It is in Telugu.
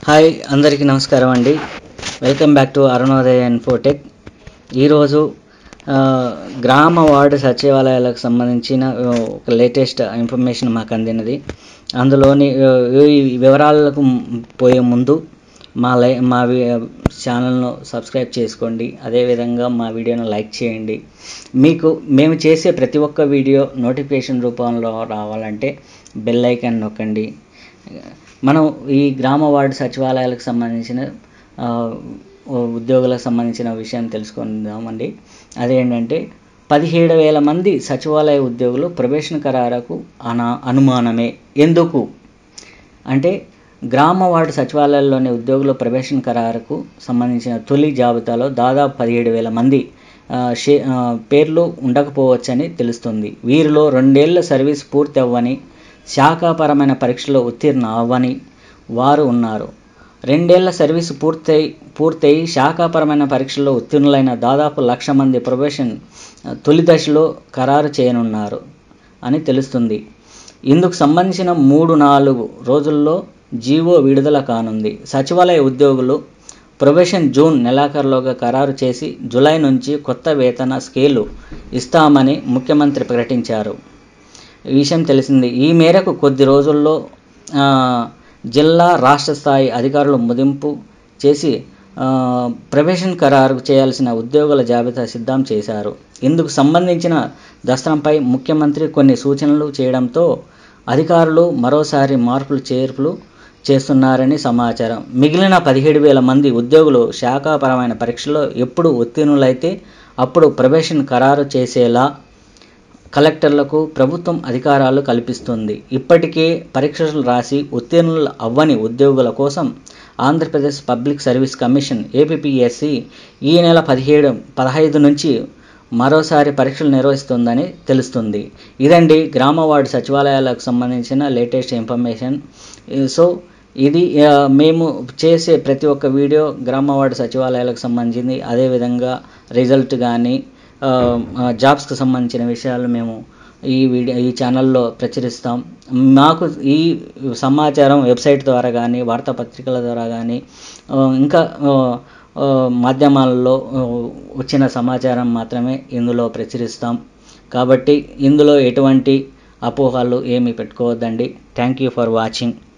హాయ్ అందరికీ నమస్కారం అండి welcome back to Arunodaya Infotech ఈరోజు ఆ, గ్రామ వార్డు సచివాలయాలకు సంబంధించిన ఆ, ఒక లేటెస్ట్ ఇన్ఫర్మేషన్ మాకు అందినది అందులోని ఆ, ఈ వివరాలకు పోయే ముందు మా లై మా వి- ఛానల్ను సబ్స్క్రైబ్ చేసుకోండి అదేవిధంగా మా వీడియోను లైక్ చేయండి మీకు మేము చేసే ప్రతి ఒక్క వీడియో నోటిఫికేషన్ రూపంలో రావాలంటే బెల్ ఐకాన్ నొక్కండి మనం ఈ గ్రామ వార్డు సచివాలయాలకు సంబంధించిన ఆ, ఉద్యోగులకు సంబంధించిన విషయం తెలుసుకుందామండి అదేంటంటే పదిహేడు వేల మంది సచివాలయ ఉద్యోగులు ప్రవేశన ఖరారకు అనా అనుమానమే ఎందుకు అంటే గ్రామ వార్డు సచివాలయాల్లోని ఉద్యోగుల ప్రవేశన ఖరారుకు సంబంధించిన తొలి జాబితాలో దాదాపు పదిహేడు వేల మంది ఆ, షే- ఆ, పేర్లు ఉండకపోవచ్చని తెలుస్తుంది వీరిలో రెండేళ్ల సర్వీస్ పూర్తి అవ్వని శాఖాపరమైన పరీక్షలో ఉత్తీర్ణ అవ్వని వారు ఉన్నారు రెండేళ్ల సర్వీసు పూర్తయి పూర్తయి శాఖాపరమైన పరీక్షల్లో ఉత్తీర్ణులైన దాదాపు లక్ష మంది ప్రొబేషన్ ఆ, తొలి దశలో ఖరారు చేయనున్నారు అని తెలుస్తుంది ఇందుకు సంబంధించిన మూడు నాలుగు రోజుల్లో జీవో విడుదల కానుంది సచివాలయ ఉద్యోగులు ప్రొబేషన్ జూన్ నెలాఖరులోగా ఖరారు చేసి జూలై నుంచి కొత్త వేతన స్కేలు ఇస్తామని ముఖ్యమంత్రి ప్రకటించారు ఈ విషయం తెలిసింది ఈ మేరకు కొద్ది రోజుల్లో ఆ, జిల్లా రాష్ట్ర స్థాయి అధికారులు ముదింపు చేసి ఆ, ప్రవేశం ఖరారు చేయాల్సిన ఉద్యోగుల జాబితా సిద్ధం చేశారు ఇందుకు సంబంధించిన దస్త్రంపై ముఖ్యమంత్రి కొన్ని సూచనలు చేయడంతో అధికారులు మరోసారి మార్పులు చేర్పులు చేస్తున్నారని సమాచారం మిగిలిన పదిహేడు వేల మంది ఉద్యోగులు శాఖాపరమైన పరీక్షలో ఎప్పుడు ఉత్తీర్ణులైతే అప్పుడు ప్రవేశం ఖరారు చేసేలా కలెక్టర్లకు ప్రభుత్వం అధికారాలు కల్పిస్తుంది ఇప్పటికే పరీక్షలు రాసి ఉత్తీర్ణులు అవ్వని ఉద్యోగుల కోసం Andhra Pradesh public service commission APPSC ఈ నెల పదిహేడు పదహైదు నుంచి మరోసారి పరీక్షలు నిర్వహిస్తుందని తెలుస్తుంది ఇదండి గ్రామ వార్డు సచివాలయాలకు సంబంధించిన లేటెస్ట్ ఇన్ఫర్మేషన్ సో ఇది ఆ, మేము చేసే ప్రతి ఒక్క వీడియో గ్రామ వార్డు సచివాలయాలకు సంబంధించింది అదేవిధంగా రిజల్ట్ కానీ జాబ్స్కి సంబంధించిన విషయాలు మేము ఈ వీడియో ఈ ఛానల్లో ప్రచురిస్తాం మాకు ఈ సమాచారం వెబ్సైట్ ద్వారా కానీ వార్తాపత్రికల ద్వారా కానీ ఆ, ఇంకా ఆ, ఆ, మాధ్యమాలలో ఆ, వచ్చిన సమాచారం మాత్రమే ఇందులో ప్రచురిస్తాం కాబట్టి ఇందులో ఎటువంటి అపోహలు ఏమీ పెట్టుకోవద్దండి థ్యాంక్ యూ ఫర్ వాచింగ్